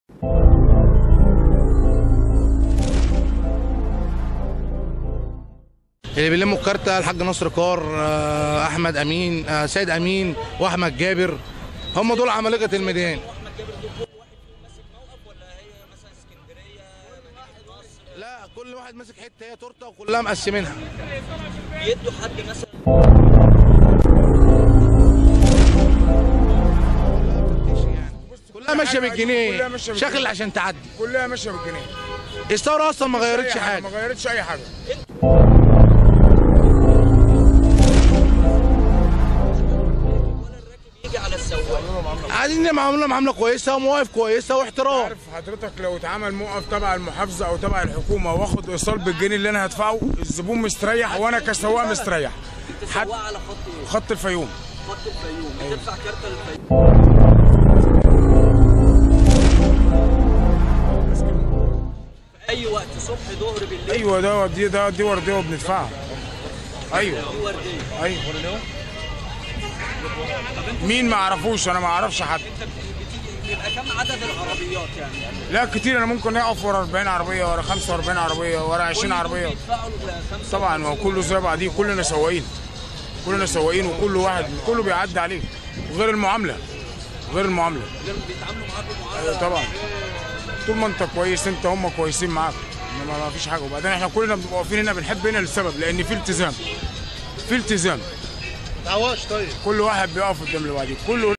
اللي بيلموا الكارتة الحاج نصر كار آه، احمد امين آه، سيد امين واحمد جابر هم دول عمالقه الميدان لا كل واحد ماسك حته هي تورته وكلها مقسمينها يدوا حد مثلا كلها ماشيه كلها بالجنيه ماشية بالجنيه. شكل عشان تعدي كلها ماشيه بالجنيه الثوره اصلا ما غيرتش أي حاجه ما غيرتش اي حاجه يجي على السواق عايزين معامله معامله كويسه ومواقف كويسه واحترام عارف حضرتك لو اتعمل موقف تبع المحافظه او تبع الحكومه واخد ايصال بالجنيه اللي انا هدفعه الزبون مستريح وانا كسواق مستريح حد سواق على خط ايه؟ خط الفيوم خط الفيوم بتدفع كارت الفيوم في اي وقت صبح ظهر بالليل ايوه ده دي ده دي ورديه وبندفعها ايوه دي ورديه ايوه مين ما اعرفوش انا ما اعرفش حد انت بتيجي بيبقى كم عدد العربيات يعني؟ لا كتير انا ممكن اقف ورا 40 عربيه ورا 45 عربيه ورا 20 عربيه بيدفعوا ال 5 طبعا ما هو كله زي بعضيه كلنا سواقين كلنا سواقين وكل واحد كله بيعدي عليه وغير المعامله غير المعامله بيتعاملوا معاكم معامله ايوه طبعا طول ما انت كويس انت هم كويسين معاك انما ما فيش حاجه وبعدين احنا كلنا بنبقى واقفين هنا بنحب هنا للسبب لان في التزام في التزام تعواش طيب كل واحد بيقف قدام اللي بعديه كله